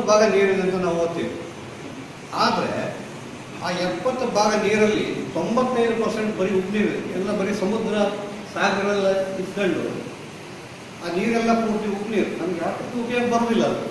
ಭಾಗ ನೀರಿದೆ ಅಂತ ನಾವು ಓದ್ತೀವಿ ಆದರೆ ಆ ಎಪ್ಪತ್ತು ಭಾಗ ನೀರಲ್ಲಿ ತೊಂಬತ್ತೈದು ಪರ್ಸೆಂಟ್ ಬರೀ ಉಪ್ಪು ನೀರು ಎಲ್ಲ ಬರೀ ಸಮುದ್ರ ಸಾಗರೆಲ್ಲ ಇಟ್ಕೊಂಡು ಆ ನೀರೆಲ್ಲ ಪೂರ್ತಿ ಉಪ್ಪು ನೀರು ನಮ್ಗೆ ಯಾವತ್ತೂ ಉಪಯೋಗ ಬರೋದಿಲ್ಲ ಅದು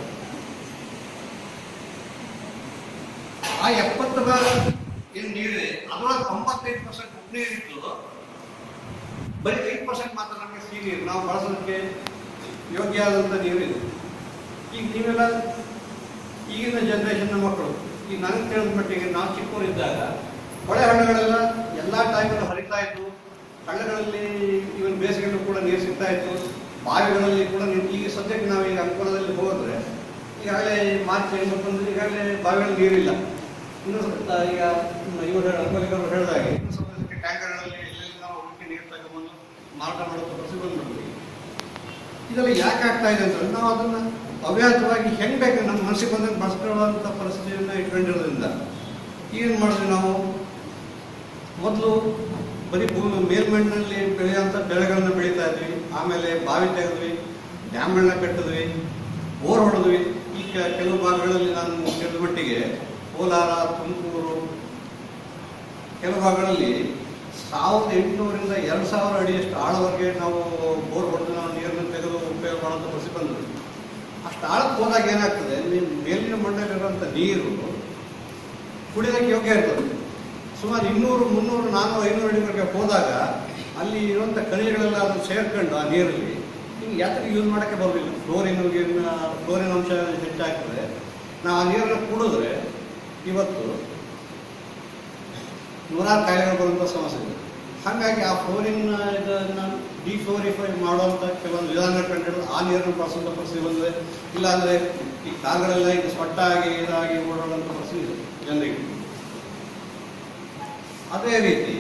ಆ ಎಪ್ಪತ್ತು ಭಾಗ ಏನು ನೀರಿದೆ ಅದರೊಳಗೆ ತೊಂಬತ್ತೈದು ಪರ್ಸೆಂಟ್ ಉಪ್ಪು ನೀರು ಇತ್ತು ಬರೀ ಐದು ಪರ್ಸೆಂಟ್ ಮಾತ್ರ ನಮಗೆ ಸಿಹಿ ನೀರು ನಾವು ಬಳಸೋದಕ್ಕೆ ಯೋಗ್ಯ ಆದಂಥ ನೀರಿದೆ ಈಗ ನೀವೆಲ್ಲ ಈಗಿನ ಜನ್ರೇಷನ್ನ ಮಕ್ಕಳು ಈಗ ನನಗೆ ತಿಳಿದ ಮಟ್ಟಿಗೆ ನಾವು ಚಿಕ್ಕವರಿದ್ದಾಗ ಹೊಳೆ ಹಣ್ಣುಗಳೆಲ್ಲ ಎಲ್ಲ ಟೈಮಲ್ಲೂ ಹರಿತಾ ಇತ್ತು ಹಳ್ಳಗಳಲ್ಲಿ ಇವನ್ ಬೇಸಿಗೆಲ್ಲೂ ಕೂಡ ನೀರು ಸಿಗ್ತಾ ಇತ್ತು ಬಾವಿಗಳಲ್ಲಿ ಕೂಡ ನೀರು ಈಗ ಸದ್ಯಕ್ಕೆ ನಾವು ಈಗ ಅಂಕೋಲದಲ್ಲಿ ಹೋದ್ರೆ ಈಗಾಗಲೇ ಮಾರ್ಚ್ ಎಂಟು ಬಂದ್ರೆ ಈಗಾಗಲೇ ಬಾವಿಗಳಲ್ಲಿ ನೀರಿಲ್ಲ ಇನ್ನು ಸ್ವಲ್ಪ ಈಗ ಇವರು ಅಂಕೋಲಿಗರು ಹೇಳಿದಾಗೆ ಇನ್ನು ಸ್ವಲ್ಪ ದಿವಸಕ್ಕೆ ಟ್ಯಾಂಕರ್ಗಳಲ್ಲಿ ಎಲ್ಲೆಲ್ಲಿ ನಾವು ಹುಡುಕಿ ನೀರು ತಗೊಂಡ್ಬಂದು ಮಾರಾಟ ಮಾಡುವಂಥ ಪರಿಸ್ಥಿತಿ ಬಂದ್ಬಿಡ್ತೀವಿ ಇದೆಲ್ಲ ಯಾಕೆ ಆಗ್ತಾ ಇದೆ ಅಂತಂದ್ರೆ ನಾವು ಅದನ್ನ ಅವ್ಯಾಜವಾಗಿ ಹೆಂಗ್ ಬೇಕು ನಮ್ಮ ಮನಸ್ಸಿಗೆ ಬಂದಂಗೆ ಬಳಸ್ಕೊಳ್ಳುವಂಥ ಪರಿಸ್ಥಿತಿಯನ್ನ ಇಟ್ಕೊಂಡಿರೋದ್ರಿಂದ ಏನು ಮಾಡಿದ್ವಿ ನಾವು ಮೊದಲು ಬರೀ ಭೂಮಿ ಮೇಲ್ಮಣ್ಣಿನಲ್ಲಿ ಬೆಳೆಯುವಂಥ ಬೆಳೆಗಳನ್ನ ಬೆಳೀತಾ ಇದ್ವಿ ಆಮೇಲೆ ಬಾವಿ ತೆಗೆದ್ವಿ ಡ್ಯಾಮ್ಗಳನ್ನ ಕಟ್ಟಿದ್ವಿ ಬೋರ್ ಹೊಡೆದ್ವಿ ಈ ಕೆ- ಕೆಲವು ಭಾಗಗಳಲ್ಲಿ ನಾನು ತಿಳಿದ ಮಟ್ಟಿಗೆ ಕೋಲಾರ ತುಮಕೂರು ಕೆಲವು ಭಾಗಗಳಲ್ಲಿ ಸಾವಿರದ ಎಂಟುನೂರಿಂದ ಎರಡು ಸಾವಿರ ಅಡಿಯಷ್ಟು ಆಳವರೆಗೆ ನಾವು ಬೋರ್ ಹೊಡೆದು ನಾವು ನೀರನ್ನು ತೆಗೆದು ಉಪಯೋಗ ಮಾಡುವಂಥ ಪರಿಸ್ಥಿತಿ ಬಂದರು ಅಷ್ಟು ಆಳಕ್ಕೆ ಹೋದಾಗ ಏನಾಗ್ತದೆ ನಿಮ್ಮ ಮೇಲಿನ ಮಣ್ಣಲ್ಲಿರುವಂಥ ನೀರು ಕುಡಿಯೋದಕ್ಕೆ ಯೋಗ್ಯ ಇರ್ತದೆ ಸುಮಾರು ಇನ್ನೂರು ಮುನ್ನೂರು ನಾನ್ನೂರು ಐನೂರು ಅಡಿವರೆಗೆ ಹೋದಾಗ ಅಲ್ಲಿ ಇರುವಂಥ ಖನಿಜಗಳೆಲ್ಲ ಅದು ಸೇರ್ಕೊಂಡು ಆ ನೀರಲ್ಲಿ ನಿಮ್ಗೆ ಯಾತ್ರೆ ಯೂಸ್ ಮಾಡೋಕ್ಕೆ ಬರೋದಿಲ್ಲ ಫ್ಲೋರಿನ್ ಫ್ಲೋರಿನ್ ಅಂಶ ಹೆಚ್ಚಾಗ್ತದೆ ನಾವು ಆ ನೀರನ್ನು ಕುಡಿದ್ರೆ ಇವತ್ತು ನೂರಾರು ಕಾಯಿಲೆಗಳು ಬರುವಂಥ ಸಮಸ್ಯೆ ಇದೆ ಹಾಗಾಗಿ ಆ ಫ್ಲೋರಿನ್ ಇದನ್ನು ಡಿಫ್ಲೋರಿಫೈ ಮಾಡುವಂಥ ಕೆಲವೊಂದು ವಿಧಾನ ಕಂಡು ಆ ನೀರನ್ನು ಬಳಸುವಂಥ ಪರಿಸ್ಥಿತಿ ಬಂದಿದೆ ಇಲ್ಲಾಂದರೆ ಈ ಕಾರುಗಳೆಲ್ಲ ಈಗ ಸೊಟ್ಟಾಗಿ ಇದಾಗಿ ಓಡಾಡುವಂಥ ಪರಿಸ್ಥಿತಿ ಇದೆ ಜನರಿಗೆ ಅದೇ ರೀತಿ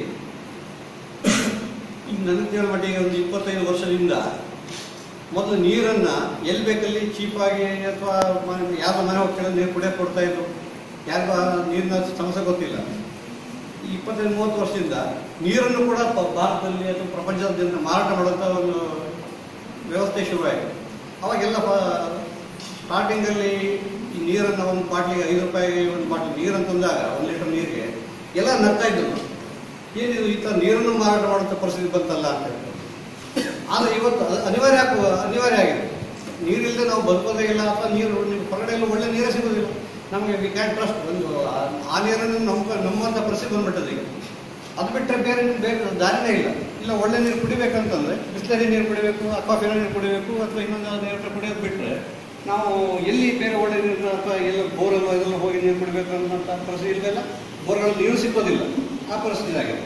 ಈಗ ನನಗೆ ತಿಳಿದ ಮಟ್ಟಿಗೆ ಒಂದು ಇಪ್ಪತ್ತೈದು ವರ್ಷದಿಂದ ಮೊದಲು ನೀರನ್ನ ಎಲ್ಲಿ ಬೇಕಲ್ಲಿ ಚೀಪಾಗಿ ಅಥವಾ ಯಾರ ಮನೆ ಹೋಗಿ ಕೇಳಿದ್ರೆ ನೀರು ಕುಡಿಯೋಕೆ ಕೊಡ್ತಾ ಇದ್ರು ಯಾರಿಗೂ ಆ ನೀರಿನ ಸಮಸ್ಯೆ ಗೊತ್ತಿಲ್ಲ ಈ ಇಪ್ಪತ್ತೈದು ಮೂವತ್ತು ವರ್ಷದಿಂದ ನೀರನ್ನು ಕೂಡ ಪ- ಭಾರತದಲ್ಲಿ ಅಥವಾ ಪ್ರಪಂಚದಾದ್ಯಂತ ಮಾರಾಟ ಮಾಡುವಂಥ ಒಂದು ವ್ಯವಸ್ಥೆ ಶುರುವಾಯಿತು ಅವಾಗೆಲ್ಲ ಸ್ಟಾರ್ಟಿಂಗಲ್ಲಿ ಈ ನೀರನ್ನು ಒಂದು ಬಾಟ್ಲಿಗೆ ಐದು ರೂಪಾಯಿಗೆ ಒಂದು ಬಾಟ್ಲಿ ನೀರು ಅಂತಂದಾಗ ಒಂದು ಲೀಟರ್ ನೀರಿಗೆ ಎಲ್ಲ ನಗ್ತಾ ಇದ್ರು ನಾವು. ಏನಿದು ಈ ಥರ ನೀರನ್ನು ಮಾರಾಟ ಮಾಡುವಂಥ ಪರಿಸ್ಥಿತಿ ಬಂತಲ್ಲ ಅಂತ ಹೇಳಿ ಆದರೆ ಇವತ್ತು ಅದು ಅನಿವಾರ್ಯ ಆಗುವ- ಅನಿವಾರ್ಯ ಆಗಿದೆ ನೀರಿಲ್ಲದೆ ನಾವು ಬದುಕೋದೇ ಇಲ್ಲ ಅಥವಾ ನೀರು ನಿಮ್ಗೆ ಹೊರಗಡೆ ಎಲ್ಲ ಒಳ್ಳೆ ನೀರೇ ಸಿಗೋದಿಲ್ಲ ನಮಗೆ ವಿ ಕ್ಯಾನ್ ಟ್ರಸ್ಟ್ ಒಂದು ಆ- ಆ ನೀರನ್ನು ನಮ್ಮ ನಮ್ಮಂಥ ಪರಿಸ್ಥಿತಿ ಬಂದ್ಬಿಟ್ಟದೆ ಈಗ ಅದು ಬಿಟ್ಟರೆ ಬೇರೆ ಬೇರೆ ದಾರಿನೇ ಇಲ್ಲ ಇಲ್ಲ ಒಳ್ಳೆ ನೀರು ಕುಡಿಬೇಕಂತಂದ್ರೆ ಬಿಸ್ಲರಿ ನೀರು ಕುಡಿಬೇಕು ಅಕ್ವಾಫಿನ ನೀರು ಕುಡಿಬೇಕು ಅಥವಾ ಇನ್ನೊಂದು ನೀರು ಕುಡಿಯೋದು ಬಿಟ್ಟರೆ ನಾವು ಎಲ್ಲಿ ಬೇರೆ ಒಳ್ಳೆ ನೀರು ಅಥವಾ ಎಲ್ಲ ಬೋರಲ್ಲ ಇದೆಲ್ಲ ಹೋಗಿ ನೀರು ಕುಡಿಬೇಕು ಅನ್ನೋಂಥ ಪರಿಸ್ಥಿತಿ ಇಲ್ಲದೆಲ್ಲ ಬೋರ್ಗಳಲ್ಲಿ ನೀರು ಸಿಕ್ಕೋದಿಲ್ಲ ಆ ಪರಿಸ್ಥಿತಿ ಆಗಿದೆ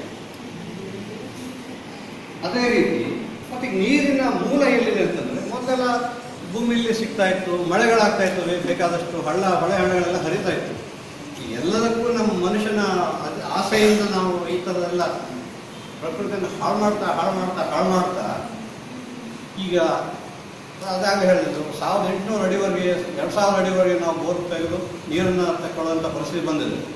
ಅದೇ ರೀತಿ ಮತ್ತೆ ನೀರಿನ ಮೂಲ ಎಲ್ಲಿದೆ ಅಂತಂದ್ರೆ ಮೊದಲೆಲ್ಲ ಭೂಮಿಯಲ್ಲಿ ಸಿಗ್ತಾ ಇತ್ತು ಮಳೆಗಳಾಗ್ತಾ ಇತ್ತು ಬೇಕಾದಷ್ಟು ಹಳ್ಳ ಹೊಳೆ ಹಳ್ಳಗಳೆಲ್ಲ ಹರಿತಾ ಇತ್ತು ಈ ಎಲ್ಲದಕ್ಕೂ ನಮ್ಮ ಮನುಷ್ಯನ ಅದ್- ಆಸೆಯಿಂದ ನಾವು ಈ ಥರದೆಲ್ಲ ಪ್ರಕೃತಿಯನ್ನು ಹಾಳು ಮಾಡ್ತಾ ಹಾಳು ಮಾಡ್ತಾ ಹಾಳು ಮಾಡ್ತಾ ಈಗ ಅದಾಗ ಹೇಳಿದ್ರು ಸಾವಿರದ ಎಂಟುನೂರು ಅಡಿವರೆಗೆ ಎರಡು ಸಾವಿರ ಅಡಿವರೆಗೆ ನಾವು ಬೋರ್ ತೆಗೆದು ನೀರನ್ನು ತಗೊಳ್ಳುವಂಥ ಪರಿಸ್ಥಿತಿ ಬಂದಿದೆ